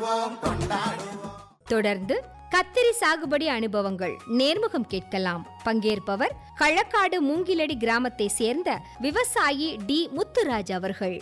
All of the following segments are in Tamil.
தொடர்ந்து கத்திரி சாகுபடி அனுபவங்கள் நேர்முகம் கேட்கலாம் பங்கேற்பவர் களக்காடு மூங்கிலடி கிராமத்தை சேர்ந்த விவசாயி டி முத்துராஜ் அவர்கள்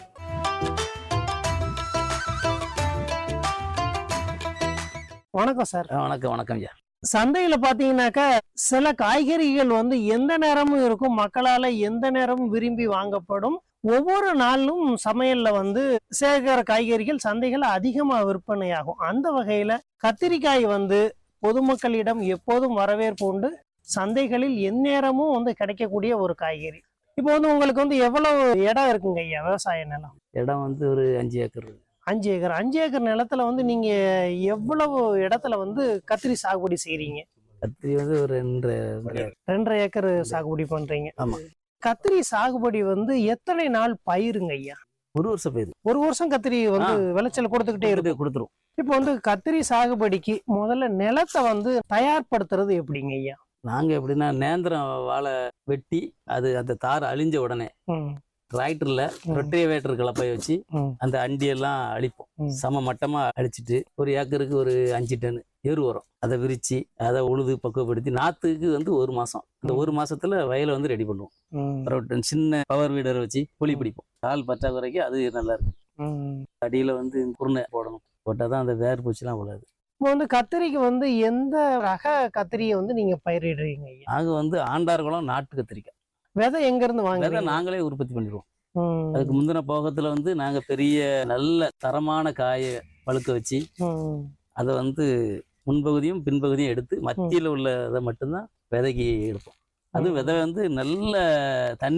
வணக்கம் சார் ஆ, வணக்கம் வணக்கம் ஐயா சந்தையில பாத்தீங்கன்னாக்கா சில காய்கறிகள் வந்து எந்த நேரமும் இருக்கும் மக்களால எந்த நேரமும் விரும்பி வாங்கப்படும் ஒவ்வொரு நாளும் சமையல்ல வந்து சேர்க்கிற காய்கறிகள் சந்தைகள் அதிகமா விற்பனையாகும் அந்த வகையில கத்திரிக்காய் வந்து பொதுமக்களிடம் எப்போதும் வரவேற்பு உண்டு சந்தைகளில் எந்நேரமும் வந்து கிடைக்கக்கூடிய ஒரு காய்கறி இப்போ வந்து உங்களுக்கு வந்து எவ்வளவு இடம் இருக்குங்க ஐயா விவசாய நிலம் இடம் வந்து ஒரு அஞ்சு ஏக்கர் இருக்கு. அஞ்சு ஏக்கர் அஞ்சு ஏக்கர் நிலத்துல வந்து நீங்க எவ்வளவு இடத்துல வந்து கத்திரி சாகுபடி செய்றீங்க கத்திரி வந்து ஒரு ரெண்டு ரெண்டு ரெண்டரை ஏக்கர் சாகுபடி பண்றீங்க ஆமா. கத்திரி சாகுபடி வந்து எத்தனை நாள் பயிருங்க ஐயா ஒரு வருஷம் பயிர் ஒரு வருஷம் கத்திரி வந்து விளைச்சல் கொடுத்துக்கிட்டே இருக்கு கொடுத்துரும் இப்போ வந்து கத்திரி சாகுபடிக்கு முதல்ல நிலத்தை வந்து தயார்படுத்துறது எப்படிங்க ஐயா நாங்க எப்படின்னா நேந்திரம் வாழை வெட்டி அது அந்த தார் அழிஞ்ச உடனே ம், டிராக்டர்ல ம், ரொட்டேவேட்டர் கலப்பை வச்சு ம், அந்த அண்டியெல்லாம் அழிப்போம் ம். சம மட்டமா அழிச்சிட்டு ஒரு ஏக்கருக்கு ஒரு அஞ்சு டன் எரு வரும் அதை விரிச்சு அதை உழுது பக்குவப்படுத்தி நாத்துக்கு வந்து ஒரு மாசம் அந்த ம். ஒரு மாசத்துல வயலை வந்து ரெடி பண்ணுவோம் ம், அப்புறம் சின்ன பவர் வீடர் வச்சு புளி பிடிப்போம் கால் பற்றாக்குறைக்கு அது நல்லா இருக்கு ம். அடியில வந்து குருணை போடணும் போட்டாதான் அந்த வேர் பூச்சிலாம் விழாது இப்போ வந்து கத்திரிக்கு வந்து எந்த ரக கத்திரியை வந்து நீங்க பயிரிடுறீங்க ஐயா நாங்க வந்து ஆண்டார்குளம் நாட்டு கத்திரிக்காய் விதை எங்க இருந்து விதை வாங்குறீங்க நாங்களே உற்பத்தி பண்ணிடுவோம் ம், அதுக்கு முந்தின போகத்துல வந்து நாங்க பெரிய நல்ல தரமான காயை பழுக்க வச்சு ம், அதை வந்து முன்பகுதியும் பின்பகுதியும் எடுத்து மத்தியில உள்ள இதை மட்டும்தான் விதைக்கு எடுப்போம் அது ம். விதை வந்து நல்ல தண்ணி